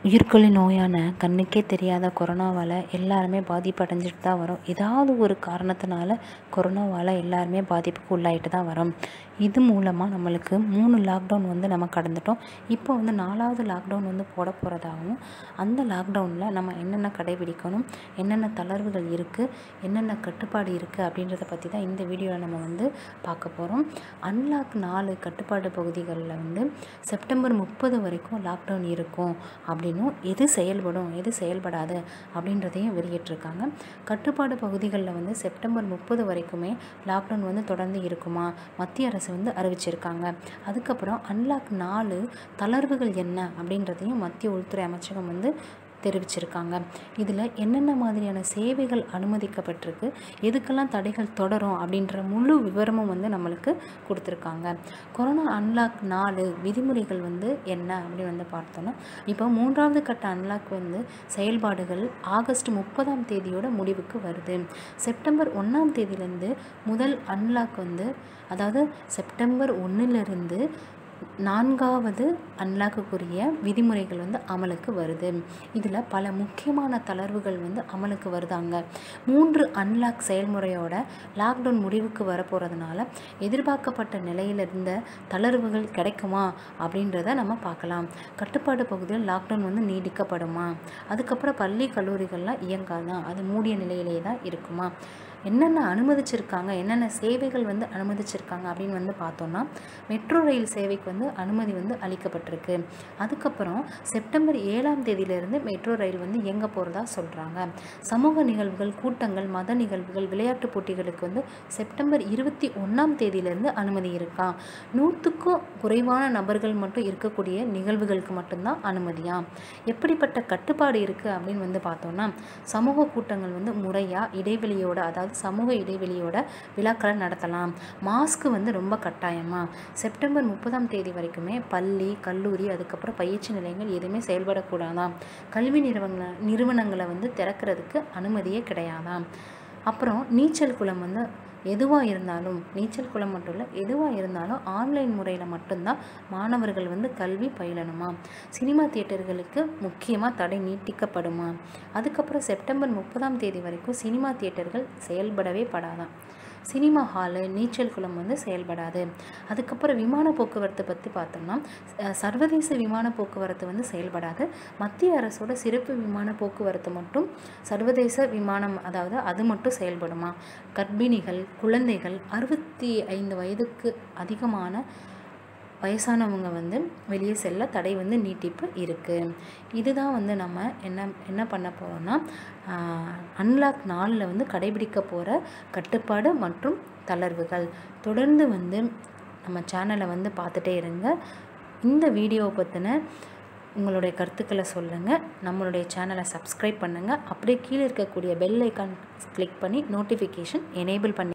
உயிர்கொல்லி நோயான கண்ணுக்கே தெரியாத கொரோனாவால் எல்லாருமே பாதிப்பு அடைஞ்சிட்டு தான் வரோம் ஏதாவது ஒரு காரணத்தினால கொரோனாவால் எல்லாருமே பாதிப்புக்கு உள்ளாயிட்டு தான் வரோம் இது மூலமாக நம்மளுக்கு மூணு லாக்டவுன் வந்து நம்ம கடந்துட்டோம் இப்போ வந்து நாலாவது லாக்டவுன் வந்து போட போகிறதாகவும் அந்த லாக்டவுனில் நம்ம என்னென்ன கடைபிடிக்கணும் என்னென்ன தளர்வுகள் இருக்குது என்னென்ன கட்டுப்பாடு இருக்குது அப்படின்றத பற்றி தான் இந்த வீடியோவில் நம்ம வந்து பார்க்க போகிறோம் அன்லாக் நாலு கட்டுப்பாடு பகுதிகளில் வந்து செப்டம்பர் முப்பது வரைக்கும் லாக்டவுன் இருக்கும் அப்படின்னும் எது செயல்படும் எது செயல்படாது அப்படின்றதையும் வெளியிட்டிருக்காங்க கட்டுப்பாடு பகுதிகளில் வந்து செப்டம்பர் முப்பது வரைக்குமே லாக்டவுன் வந்து தொடர்ந்து இருக்குமா மத்திய அரசு வந்து அறிவிச்சிருக்காங்க அதுக்கப்புறம் அன்லாக் நாலு தளர்வுகள் என்ன அப்படின்றதையும் மத்திய உள்துறை அமைச்சகம் வந்து தெரிவிச்சிருக்காங்க இதில் என்னென்ன மாதிரியான சேவைகள் அனுமதிக்கப்பட்டிருக்கு எதுக்கெல்லாம் தடைகள் தொடரும் அப்படின்ற முழு விவரமும் வந்து நம்மளுக்கு கொடுத்துருக்காங்க கொரோனா அன்லாக் நாலு விதிமுறைகள் வந்து என்ன அப்படின்னு வந்து பார்த்தோன்னா இப்போ மூன்றாவது கட்ட அன்லாக் வந்து செயல்பாடுகள் ஆகஸ்ட் முப்பதாம் தேதியோட முடிவுக்கு வருது செப்டம்பர் ஒன்றாம் தேதியிலேருந்து முதல் அன்லாக் வந்து அதாவது செப்டம்பர் ஒன்றிலிருந்து நான்காவது அன்லாக்குக்குரிய விதிமுறைகள் வந்து அமலுக்கு வருது இதில் பல முக்கியமான தளர்வுகள் வந்து அமலுக்கு வருதாங்க மூன்று அன்லாக் செயல்முறையோட லாக்டவுன் முடிவுக்கு வரப்போகிறதுனால எதிர்பார்க்கப்பட்ட நிலையில் இருந்த தளர்வுகள் கிடைக்குமா அப்படின்றத நம்ம பார்க்கலாம் கட்டுப்பாடு பகுதியில் லாக்டவுன் வந்து நீடிக்கப்படுமா அதுக்கப்புறம் பள்ளி கல்லூரிகள்லாம் இயங்காதான் அது மூடிய நிலையிலே தான் இருக்குமா என்னென்ன அனுமதிச்சிருக்காங்க என்னென்ன சேவைகள் வந்து அனுமதிச்சிருக்காங்க அப்படின்னு வந்து பார்த்தோன்னா மெட்ரோ ரயில் சேவைக்கு வந்து அனுமதி வந்து அளிக்கப்பட்டிருக்கு அதுக்கப்புறம் செப்டம்பர் ஏழாம் தேதியிலிருந்து மெட்ரோ ரயில் வந்து இயங்க போகிறதா சொல்கிறாங்க சமூக நிகழ்வுகள் கூட்டங்கள் மத நிகழ்வுகள் விளையாட்டு போட்டிகளுக்கு வந்து செப்டம்பர் இருபத்தி ஒன்றாம் தேதியிலேருந்து அனுமதி இருக்கா நூற்றுக்கும் குறைவான நபர்கள் மட்டும் இருக்கக்கூடிய நிகழ்வுகளுக்கு மட்டும்தான் அனுமதியா எப்படிப்பட்ட கட்டுப்பாடு இருக்குது அப்படின்னு வந்து பார்த்தோன்னா சமூக கூட்டங்கள் வந்து முறையாக இடைவெளியோட அதாவது சமூக இடைவெளியோட விழாக்களை நடத்தலாம் மாஸ்க்கு வந்து ரொம்ப கட்டாயமாக செப்டம்பர் முப்பதாம் தேதி வரைக்குமே பள்ளி கல்லூரி அதுக்கப்புறம் பயிற்சி நிலையங்கள் எதுவுமே செயல்படக்கூடாதாம் கல்வி நிறுவன நிறுவனங்களை வந்து திறக்கிறதுக்கு அனுமதியே கிடையாதாம் அப்புறம் நீச்சல் குளம் வந்து எதுவாக இருந்தாலும் நீச்சல் குளம் மட்டும் இல்லை எதுவாக இருந்தாலும் ஆன்லைன் முறையில் மட்டும்தான் மாணவர்கள் வந்து கல்வி பயிலணுமா சினிமா தியேட்டர்களுக்கு முக்கியமாக தடை நீட்டிக்கப்படுமா அதுக்கப்புறம் செப்டம்பர் முப்பதாம் தேதி வரைக்கும் சினிமா தியேட்டர்கள் செயல்படவே படாதான் சினிமா ஹாலு நீச்சல் குளம் வந்து செயல்படாது அதுக்கப்புறம் விமான போக்குவரத்து பற்றி பார்த்தோம்னா சர்வதேச விமான போக்குவரத்து வந்து செயல்படாது மத்திய அரசோட சிறப்பு விமான போக்குவரத்து மட்டும் சர்வதேச விமானம் அதாவது அது மட்டும் செயல்படுமா கர்ப்பிணிகள் குழந்தைகள் அறுபத்தி ஐந்து வயதுக்கு அதிகமான வயசானவங்க வந்து வெளியே செல்ல தடை வந்து நீட்டிப்பு இருக்குது இதுதான் வந்து நம்ம என்ன என்ன பண்ண போகிறோம்னா அன்லாக் நாளில் வந்து கடைபிடிக்க போகிற கட்டுப்பாடு மற்றும் தளர்வுகள் தொடர்ந்து வந்து நம்ம சேனலை வந்து பார்த்துட்டே இருங்க இந்த வீடியோவை பற்றின உங்களுடைய கருத்துக்களை சொல்லுங்கள் நம்மளுடைய சேனலை சப்ஸ்கிரைப் பண்ணுங்கள் அப்படியே கீழே இருக்கக்கூடிய பெல் ஐக்கான் கிளிக் பண்ணி நோட்டிஃபிகேஷன் எனேபிள் பண்ணி